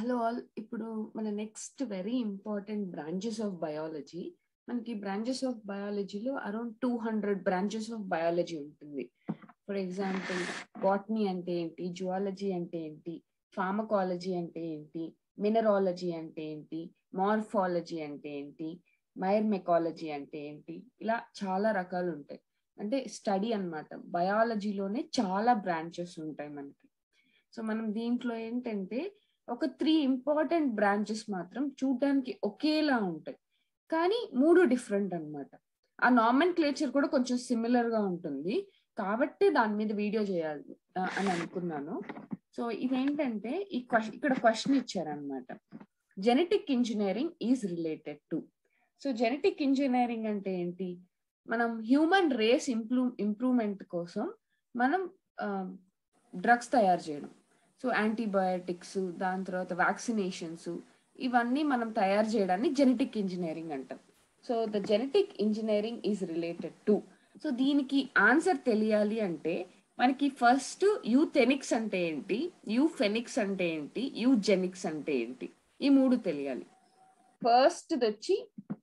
hello all ఇప్పుడు మన next very important branches of biology మనకి బ్రాంచెస్ ఆఫ్ బయాలజీలో around two hundred branches of biology ఉంటుంది for example botany అంటే ఏంటి జువాలజీ అంటే ఏంటి ఫార్మకాలజీ అంటే ఏంటి మినరాలజీ అంటే ఏంటి మార్ఫాలజీ అంటే ఏంటి మైర్ మెకాలజీ అంటే ఏంటి ఇలా చాలా రకాలు ఉంటాయి అంటే స్టడీ అన్నమాట బయాలజీలోనే చాలా బ్రాంచెస్ ఉంటాయి మనకి సో మనం దీంట్లో ఏంటంటే ఒక త్రీ ఇంపార్టెంట్ బ్రాంచెస్ మాత్రం చూడడానికి ఒకేలా ఉంటాయి కానీ మూడు డిఫరెంట్ అన్నమాట ఆ నార్మల్ క్లేచర్ కూడా కొంచెం సిమిలర్ గా ఉంటుంది కాబట్టి దాని మీద వీడియో చేయాలి ఆ, అని అనుకున్నాను సో ఇదేంటంటే ఈ క్వశ్చన్ ఇక్కడ క్వశ్చన్ ఇచ్చారనమాట genetic engineering is related to so genetic engineering అంటే ఏంటి మనం హ్యూమన్ రేస్ ఇంప్రూవ్ ఇంప్రూవ్మెంట్ కోసం మనం డ్రగ్స్ తయారు చేయడం సో యాంటీబయాటిక్స్ దాని తర్వాత వ్యాక్సినేషన్స్ ఇవన్నీ మనం తయారు చేయడాన్ని జెనెటిక్ ఇంజనీరింగ్ అంటాం so the genetic engineering is related to so దీనికి ఆన్సర్ తెలియాలి అంటే మనకి ఫస్ట్ యూథెనిక్స్ అంటే ఏంటి యూఫెనిక్స్ అంటే ఏంటి యూజెనిక్స్ అంటే ఏంటి ఈ మూడు తెలియాలి ఫస్ట్ వచ్చి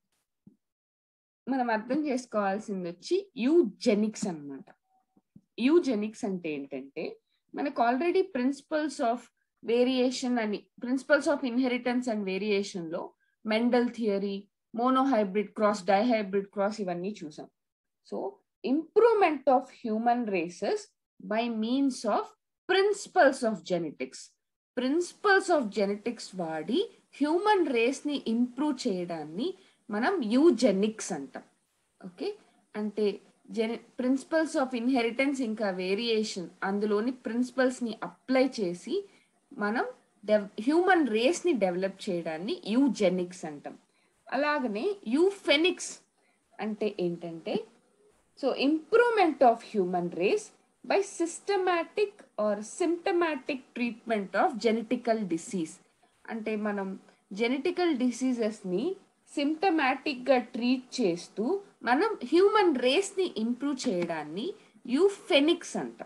మనం అర్థం చేసుకోవాల్సింది వచ్చి యూజెనిక్స్ అన్నమాట యూజెనిక్స్ అంటే ఏంటంటే మనకు ఆల్రెడీ ప్రిన్సిపల్స్ ఆఫ్ వేరియేషన్ అని principles of inheritance and variation లో Mendel theory monohybrid cross dihybrid cross ఇవన్నీ చూసాం so improvement of human races by means of principles of genetics principles of genetics వాడి human race ని improve చేయడాన్ని మనం eugenics అంటాం okay అంటే జెన ప్రిన్సిపల్స్ ఆఫ్ ఇన్హెరిటెన్స్ ఇంకా వేరియేషన్ అందులోని ప్రిన్సిపల్స్ ని అప్లై చేసి మనం డెవ్ హ్యూమన్ రేస్ ని డెవలప్ చేయడాన్ని యూజెనిక్స్ అంటాం అలాగనే యూఫెనిక్స్ అంటే ఏంటంటే so improvement of human race by systematic or symptomatic treatment of genetical disease అంటే మనం జెనెటికల్ డిసీజెస్ ని సిమ్టమాటిక్ గా ట్రీట్ చేస్తూ మనం హ్యూమన్ రేస్ ని ఇంప్రూవ్ చేయడాన్ని యూఫెనిక్స్ అంటాం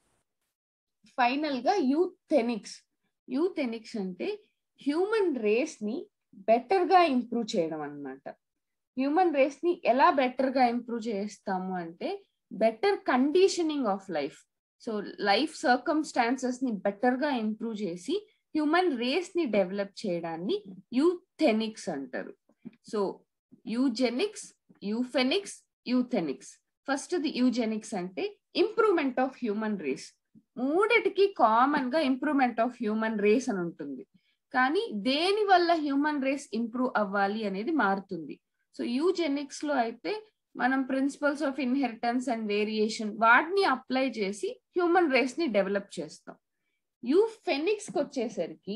ఫైనల్ గా యూథెనిక్స్ యూథెనిక్స్ అంటే హ్యూమన్ రేస్ ని బెటర్ గా ఇంప్రూవ్ చేయడం అన్నమాట హ్యూమన్ రేస్ ని ఎలా బెటర్ గా ఇంప్రూవ్ చేస్తాము అంటే better conditioning of life so life circumstances ని బెటర్ గా ఇంప్రూవ్ చేసి హ్యూమన్ రేస్ ని డెవలప్ చేయడాన్ని యూథెనిక్స్ అంటారు so eugenics euphenics euthenics first the eugenics అంటే ఇంప్రూవ్మెంట్ ఆఫ్ హ్యూమన్ రేస్ మూడిటికి కామన్ గా ఇంప్రూవ్మెంట్ ఆఫ్ హ్యూమన్ రేస్ అని ఉంటుంది కానీ దేని వల్ల హ్యూమన్ రేస్ ఇంప్రూవ్ అవ్వాలి అనేది మారుతుంది సో యూజెనిక్స్ లో అయితే మనం principles of inheritance and variation వాటిని అప్లై చేసి హ్యూమన్ రేస్ ని డెవలప్ చేస్తాం యూఫెనిక్స్ కి వచ్చేసరికి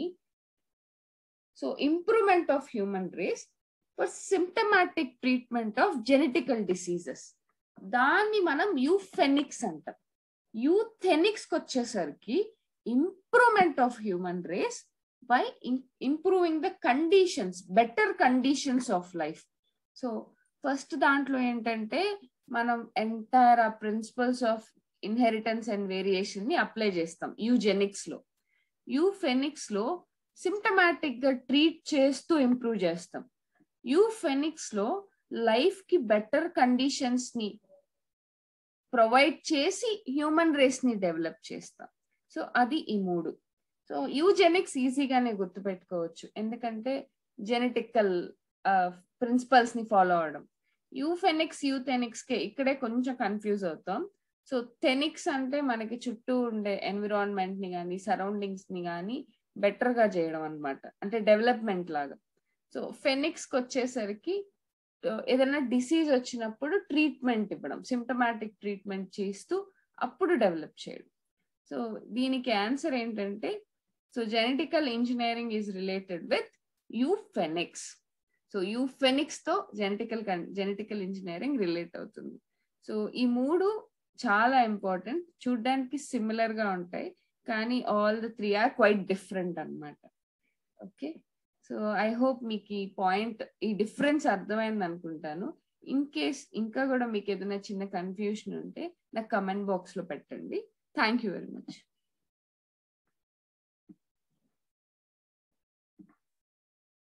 so improvement of human race for symptomatic treatment of genetical diseases దాన్ని మనం యూఫెనిక్స్ అంటాం యూథెనిక్స్ కి వచ్చేసరికి improvement of human race by improving the conditions better conditions of life so first దాంట్లో ఏంటంటే మనం ఎంటైర్ ఆ principles of inheritance and variation ని అప్లై చేస్తాం యూజెనిక్స్ లో యూఫెనిక్స్ లో సిమ్టమాటిక్ గా ట్రీట్ చేస్తూ ఇంప్రూవ్ చేస్తాం యూఫెనిక్స్ లో లైఫ్ కి బెటర్ కండిషన్స్ ని ప్రొవైడ్ చేసి హ్యూమన్ రేస్ ని డెవలప్ చేస్తాం సో అది ఈ మూడు సో యూజెనిక్స్ ఈజీగానే గుర్తుపెట్టుకోవచ్చు ఎందుకంటే జెనెటికల్ ప్రిన్సిపల్స్ ని ఫాలో అవడం యూఫెనిక్స్ యూథెనిక్స్ కి ఇక్కడే కొంచెం కన్ఫ్యూజ్ అవుతాం సో థెనిక్స్ అంటే మనకి చుట్టూ ఉండే ఎన్విరాన్మెంట్ ని కానీ సరౌండింగ్స్ ని కానీ బెటర్ గా చేయడం అనమాట అంటే డెవలప్మెంట్ లాగా సో ఫెనిక్స్ కి వచ్చేసరికి ఏదైనా డిసీజ్ వచ్చినప్పుడు ట్రీట్మెంట్ ఇవ్వడం సిమ్టమాటిక్ ట్రీట్మెంట్ చేస్తూ అప్పుడు డెవలప్ చేయడం సో దీనికి ఆన్సర్ ఏంటంటే so genetical engineering is related with euphenics so euphenics తో జెనెటికల్ జెనెటికల్ ఇంజనీరింగ్ రిలేట్ అవుతుంది సో ఈ మూడు చాలా ఇంపార్టెంట్ చూడ్డానికి సిమిలర్ గా ఉంటాయి కానీ all the three are quite different అనమాట ఓకే సో ఐ హోప్ మీకు ఈ పాయింట్ ఈ డిఫరెన్స్ అర్థమైంది అనుకుంటాను ఇన్ కేస్ ఇంకా కూడా మీకు ఏదైనా చిన్న కన్ఫ్యూషన్ ఉంటే నాకు కమెంట్ బాక్స్ లో పెట్టండి థ్యాంక్ యూ వెరీ మచ్